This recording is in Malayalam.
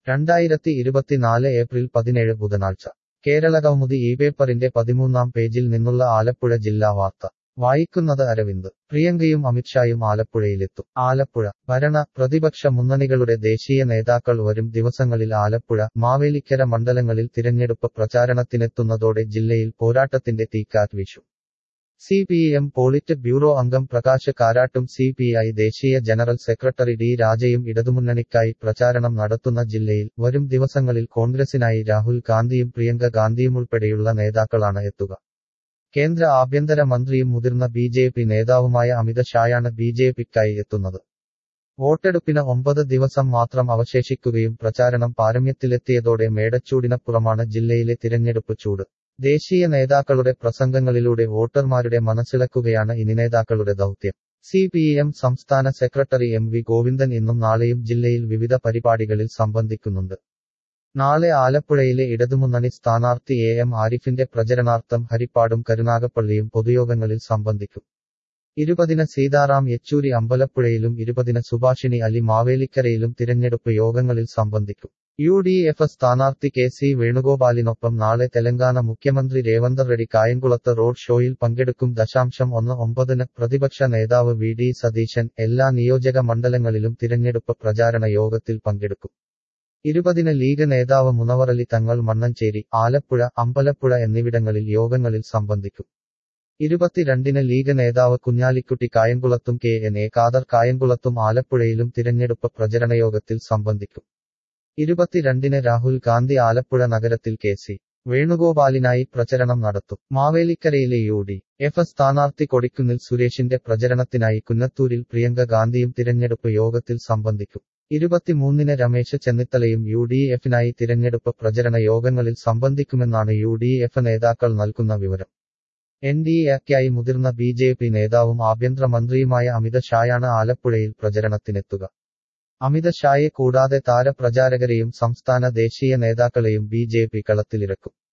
രണ്ടായിരത്തി ഇരുപത്തിനാല് ഏപ്രിൽ പതിനേഴ് ബുധനാഴ്ച കേരളകൗമുദി ഈ പേപ്പറിന്റെ പതിമൂന്നാം പേജിൽ നിന്നുള്ള ആലപ്പുഴ ജില്ലാ വാർത്ത വായിക്കുന്നത് അരവിന്ദ് പ്രിയങ്കയും അമിത്ഷായും ആലപ്പുഴയിലെത്തും ആലപ്പുഴ ഭരണ പ്രതിപക്ഷ മുന്നണികളുടെ ദേശീയ നേതാക്കൾ വരും ദിവസങ്ങളിൽ ആലപ്പുഴ മാവേലിക്കര മണ്ഡലങ്ങളിൽ തിരഞ്ഞെടുപ്പ് പ്രചാരണത്തിനെത്തുന്നതോടെ ജില്ലയിൽ പോരാട്ടത്തിന്റെ തീക്കാറ്റ് വീശും C P M polit bureau അംഗം പ്രകാശ് കാരാട്ടും സി പി ഐ ദേശീയ ജനറൽ സെക്രട്ടറി ഡി രാജയും ഇടതുമുന്നണിക്കായി പ്രചാരണം നടത്തുന്ന ജില്ലയിൽ വരും ദിവസങ്ങളിൽ കോൺഗ്രസിനായി രാഹുൽ ഗാന്ധിയും പ്രിയങ്ക ഗാന്ധിയുമുൾപ്പെടെയുള്ള നേതാക്കളാണ് എത്തുക കേന്ദ്ര ആഭ്യന്തര മന്ത്രിയും മുതിർന്ന ബി ജെ പി നേതാവുമായ അമിത് ഷായാണ് ബി ജെ പിക്കായി എത്തുന്നത് വോട്ടെടുപ്പിന് ഒമ്പത് ദിവസം മാത്രം അവശേഷിക്കുകയും പ്രചാരണം പാരമ്യത്തിലെത്തിയതോടെ മേടച്ചൂടിനപ്പുറമാണ് ജില്ലയിലെ തിരഞ്ഞെടുപ്പ് ചൂട് ദേശീയ നേതാക്കളുടെ പ്രസംഗങ്ങളിലൂടെ വോട്ടർമാരുടെ മനസ്സിളക്കുകയാണ് ഇനി നേതാക്കളുടെ ദൗത്യം സി പി എം സംസ്ഥാന സെക്രട്ടറി എം വി ഗോവിന്ദൻ ഇന്നും നാളെയും ജില്ലയിൽ വിവിധ പരിപാടികളിൽ സംബന്ധിക്കുന്നുണ്ട് നാളെ ആലപ്പുഴയിലെ ഇടതുമുന്നണി സ്ഥാനാർത്ഥി എ എം ആരിഫിന്റെ പ്രചരണാർത്ഥം ഹരിപ്പാടും കരുനാഗപ്പള്ളിയും പൊതുയോഗങ്ങളിൽ സംബന്ധിക്കും ഇരുപതിന് സീതാറാം യെച്ചൂരി അമ്പലപ്പുഴയിലും ഇരുപതിന് സുഭാഷിണി അലി മാവേലിക്കരയിലും തിരഞ്ഞെടുപ്പ് യോഗങ്ങളിൽ സംബന്ധിക്കും യു ഡി എഫ് സ്ഥാനാർത്ഥി കെ സി വേണുഗോപാലിനൊപ്പം നാളെ തെലങ്കാന മുഖ്യമന്ത്രി രേവന്ത് റെഡ്ഡി കായംകുളത്ത് റോഡ് ഷോയിൽ പങ്കെടുക്കും ദശാംശം ഒന്ന് ഒമ്പതിന് പ്രതിപക്ഷ നേതാവ് വി ഡി സതീശൻ എല്ലാ നിയോജക മണ്ഡലങ്ങളിലും തിരഞ്ഞെടുപ്പ് പ്രചാരണ യോഗത്തിൽ പങ്കെടുക്കും ഇരുപതിന് ലീഗ് നേതാവ് മുനവറലി തങ്ങൾ മണ്ണഞ്ചേരി ആലപ്പുഴ അമ്പലപ്പുഴ എന്നിവിടങ്ങളിൽ യോഗങ്ങളിൽ സംബന്ധിക്കും ഇരുപത്തിരണ്ടിന് ലീഗ് നേതാവ് കുഞ്ഞാലിക്കുട്ടി കായംകുളത്തും കെ എൻ എ ഖാദർ കായംകുളത്തും ആലപ്പുഴയിലും തിരഞ്ഞെടുപ്പ് പ്രചരണയോഗത്തിൽ സംബന്ധിക്കും ഇരുപത്തിരണ്ടിന് രാഹുൽ ഗാന്ധി ആലപ്പുഴ നഗരത്തിൽ കെ സി വേണുഗോപാലിനായി പ്രചരണം നടത്തും മാവേലിക്കരയിലെ യു ഡി എഫ് സ്ഥാനാർത്ഥി കൊടിക്കുന്നിൽ സുരേഷിന്റെ പ്രചരണത്തിനായി കുന്നത്തൂരിൽ പ്രിയങ്ക ഗാന്ധിയും തിരഞ്ഞെടുപ്പ് യോഗത്തിൽ സംബന്ധിക്കും ഇരുപത്തിമൂന്നിന് രമേശ് ചെന്നിത്തലയും യു ഡി എഫിനായി തിരഞ്ഞെടുപ്പ് പ്രചരണ യോഗങ്ങളിൽ സംബന്ധിക്കുമെന്നാണ് യു ഡി എഫ് നേതാക്കൾ നൽകുന്ന വിവരം എൻ ഡി എക്കായി മുതിർന്ന ബി ജെ പി നേതാവും ആഭ്യന്തരമന്ത്രിയുമായ അമിത് ഷായാണ് ആലപ്പുഴയിൽ പ്രചരണത്തിനെത്തുക അമിത് ഷായെ കൂടാതെ താരപ്രചാരകരെയും സംസ്ഥാന ദേശീയ നേതാക്കളെയും ബി ജെ പി കളത്തിലിറക്കും